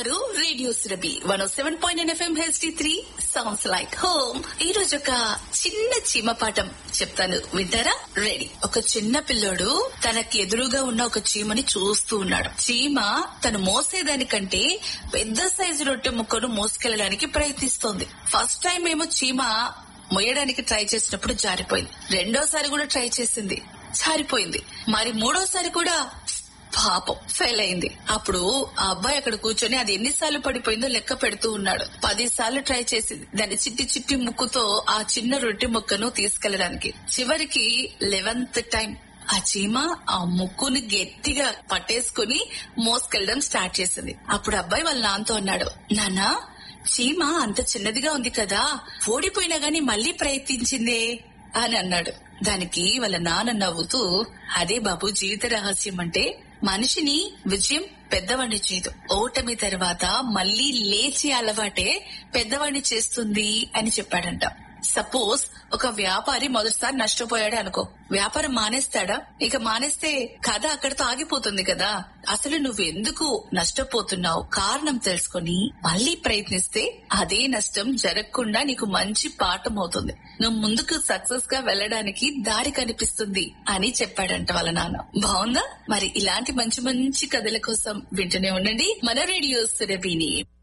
వింటున్నారు radio Surabhi one seven point nine FM HD three sounds like home ఈ రోజు ఒక చిన్న చీమ పాఠం చెప్తాను వింటారా రెడీ ఒక చిన్న పిల్లోడు తనకి ఎదురుగా ఉన్న ఒక చీమని చూస్తూ ఉన్నాడు చీమ తను మోసేదానికంటే పెద్ద సైజు రొట్టె ముక్కను మోసుకెళ్ళడానికి ప్రయత్నిస్తోంది ఫస్ట్ టైం ఏమో చీమ మొయ్యడానికి ట్రై చేసినప్పుడు జారిపోయింది రెండోసారి కూడా ట్రై చేసింది జారిపోయింది మరి మూడోసారి కూడా పాపం ఫెయిల్ అయింది అప్పుడు ఆ అబ్బాయి అక్కడ కూర్చొని అది ఎన్నిసార్లు పడిపోయిందో లెక్క పెడుతూ ఉన్నాడు పది సార్లు ట్రై చేసింది దాని చిట్టి చిట్టి ముక్కుతో ఆ చిన్న రొట్టె ముక్కను తీసుకెళ్లడానికి చివరికి లెవెన్త్ టైం ఆ చీమ ఆ ముక్కుని గట్టిగా పట్టేసుకుని మోసుకెళ్ళడం స్టార్ట్ చేసింది అప్పుడు అబ్బాయి వాళ్ళ నాన్నతో అన్నాడు నానా చీమ అంత చిన్నదిగా ఉంది కదా ఓడిపోయినా గాని మళ్ళీ ప్రయత్నించిందే అని అన్నాడు దానికి వాళ్ళ నాన్న నవ్వుతూ అదే బాబు జీవిత రహస్యం అంటే మనిషిని విజయం పెద్దవాణ్ణి చేయదు ఓటమి తర్వాత మళ్ళీ లేచి అలవాటే పెద్దవాణ్ణి చేస్తుంది అని చెప్పాడంట సపోజ్ ఒక వ్యాపారి మొదటిసారి నష్టపోయాడు అనుకో వ్యాపారం మానేస్తాడా ఇక మానేస్తే కథ అక్కడితో ఆగిపోతుంది కదా అసలు నువ్వెందుకు నష్టపోతున్నావు కారణం తెలుసుకొని మళ్ళీ ప్రయత్నిస్తే అదే నష్టం జరగకుండా నీకు మంచి పాఠం అవుతుంది నువ్వు ముందుకు సక్సెస్ గా వెళ్ళడానికి దారి కనిపిస్తుంది అని చెప్పాడంట వాళ్ళ నాన్న బాగుందా మరి ఇలాంటి మంచి మంచి కథల కోసం వింటూనే ఉండండి మన రేడియో సురభిని